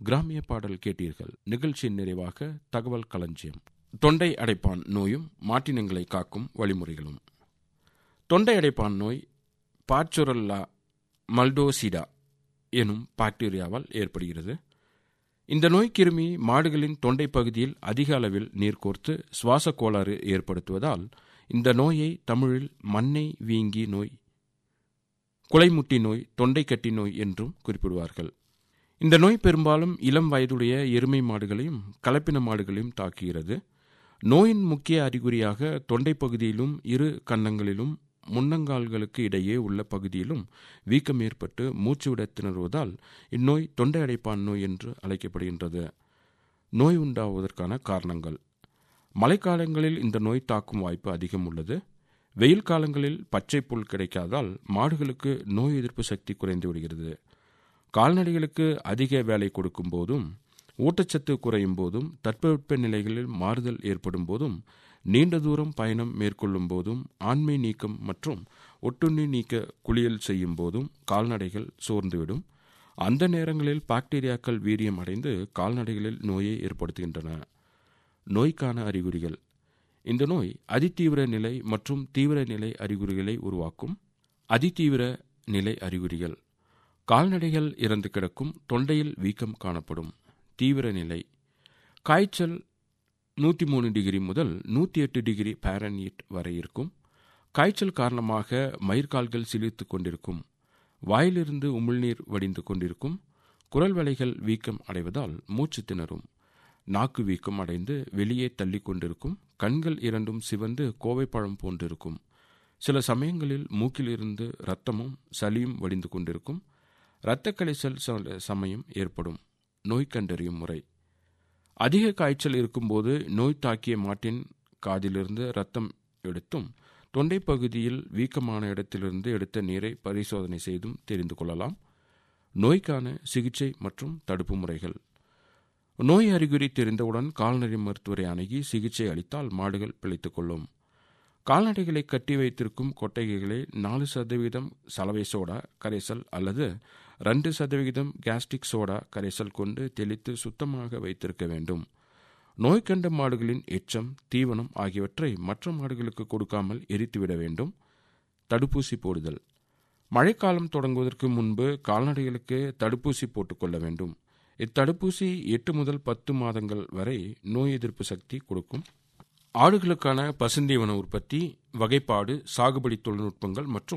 கிராமிய பாடல் கேட்டீர்கள் நிகழ்ச்சியின் நிறைவாக தகவல் களஞ்சியம் தொண்டை அடைப்பான் நோயும் மாட்டினங்களை காக்கும் வழிமுறைகளும் தொண்டை அடைப்பான் நோய் பாச்சுரல்லா மல்டோசிடா எனும் பாக்டீரியாவால் ஏற்படுகிறது இந்த நோய் கிருமி மாடுகளின் தொண்டை பகுதியில் அதிக அளவில் நீர் கோர்த்து சுவாச கோளாறு ஏற்படுத்துவதால் இந்த நோயை தமிழில் மண்ணை வீங்கி நோய் குலைமுட்டி நோய் தொண்டைக்கட்டி நோய் என்றும் குறிப்பிடுவார்கள் இந்த நோய் பெரும்பாலும் இளம் வயதுடைய எருமை மாடுகளையும் கலப்பின மாடுகளையும் தாக்குகிறது நோயின் முக்கிய அறிகுறியாக தொண்டை பகுதியிலும் இரு கன்னங்களிலும் முன்னங்கால்களுக்கு இடையே உள்ள பகுதியிலும் வீக்கம் ஏற்பட்டு மூச்சுவிட திணறுவதால் இந்நோய் தொண்டை அடைப்பான் நோய் என்று அழைக்கப்படுகின்றது நோய் உண்டாவதற்கான காரணங்கள் மழைக்காலங்களில் இந்த நோய் தாக்கும் வாய்ப்பு அதிகம் உள்ளது வெயில் காலங்களில் பச்சை புல் கிடைக்காதால் மாடுகளுக்கு நோய் எதிர்ப்பு சக்தி குறைந்து விடுகிறது கால்நடைகளுக்கு அதிக வேலை கொடுக்கும் போதும் ஊட்டச்சத்து குறையும் போதும் தட்பவெப்ப நிலைகளில் மாறுதல் ஏற்படும் போதும் நீண்ட தூரம் பயணம் மேற்கொள்ளும் போதும் ஆண்மை நீக்கம் மற்றும் ஒட்டுண்ணி நீக்க குளியல் செய்யும் போதும் கால்நடைகள் சோர்ந்துவிடும் அந்த நேரங்களில் பாக்டீரியாக்கள் வீரியம் அடைந்து கால்நடைகளில் நோயை ஏற்படுத்துகின்றன நோய்க்கான அறிகுறிகள் இந்த நோய் அதிதீவிர நிலை மற்றும் தீவிர நிலை அறிகுறிகளை உருவாக்கும் அதிதீவிர நிலை அறிகுறிகள் கால்நடைகள் இறந்து கிடக்கும் தொண்டையில் வீக்கம் காணப்படும் தீவிர நிலை காய்ச்சல் நூற்றி மூணு டிகிரி முதல் நூற்றி எட்டு டிகிரி பாரன்ஹீட் வரை இருக்கும் காய்ச்சல் காரணமாக மயிர்கால்கள் சிலிர்த்து கொண்டிருக்கும் வாயிலிருந்து உமிழ்நீர் வடிந்து கொண்டிருக்கும் குரல் வலைகள் வீக்கம் அடைவதால் மூச்சு திணறும் நாக்கு வீக்கம் அடைந்து வெளியே தள்ளி கொண்டிருக்கும் கண்கள் இரண்டும் சிவந்து கோவைப்பழம் போன்றிருக்கும் சில சமயங்களில் மூக்கிலிருந்து இரத்தமும் சளியும் வடிந்து கொண்டிருக்கும் இரத்த கலைச்சல் சமயம் ஏற்படும் நோய் கண்டறியும் முறை அதிக காய்ச்சல் இருக்கும்போது நோய் தாக்கிய மாட்டின் காதிலிருந்து ரத்தம் எடுத்தும் தொண்டை பகுதியில் வீக்கமான இடத்திலிருந்து எடுத்த நீரை பரிசோதனை செய்தும் தெரிந்து கொள்ளலாம் நோய்க்கான சிகிச்சை மற்றும் தடுப்பு முறைகள் நோய் அறிகுறி தெரிந்தவுடன் கால்நடை மருத்துவரை அணுகி சிகிச்சை அளித்தால் மாடுகள் பிழைத்துக் கொள்ளும் கால்நடைகளை கட்டி வைத்திருக்கும் கொட்டகைகளை நாலு சதவீதம் சலவை சோடா கரைசல் அல்லது ரெண்டு சதவிகிதம் கேஸ்டிக் சோடா கரைசல் கொண்டு தெளித்து சுத்தமாக வைத்திருக்க வேண்டும் நோய் கண்ட மாடுகளின் எச்சம் தீவனம் ஆகியவற்றை மற்ற மாடுகளுக்கு கொடுக்காமல் எரித்துவிட வேண்டும் தடுப்பூசி போடுதல் மழைக்காலம் தொடங்குவதற்கு முன்பு கால்நடைகளுக்கு தடுப்பூசி போட்டுக்கொள்ள வேண்டும் இத்தடுப்பூசி எட்டு முதல் பத்து மாதங்கள் வரை நோய் எதிர்ப்பு சக்தி கொடுக்கும் ஆடுகளுக்கான பசுந்தீவன உற்பத்தி வகைப்பாடு சாகுபடி தொழில்நுட்பங்கள் மற்றும்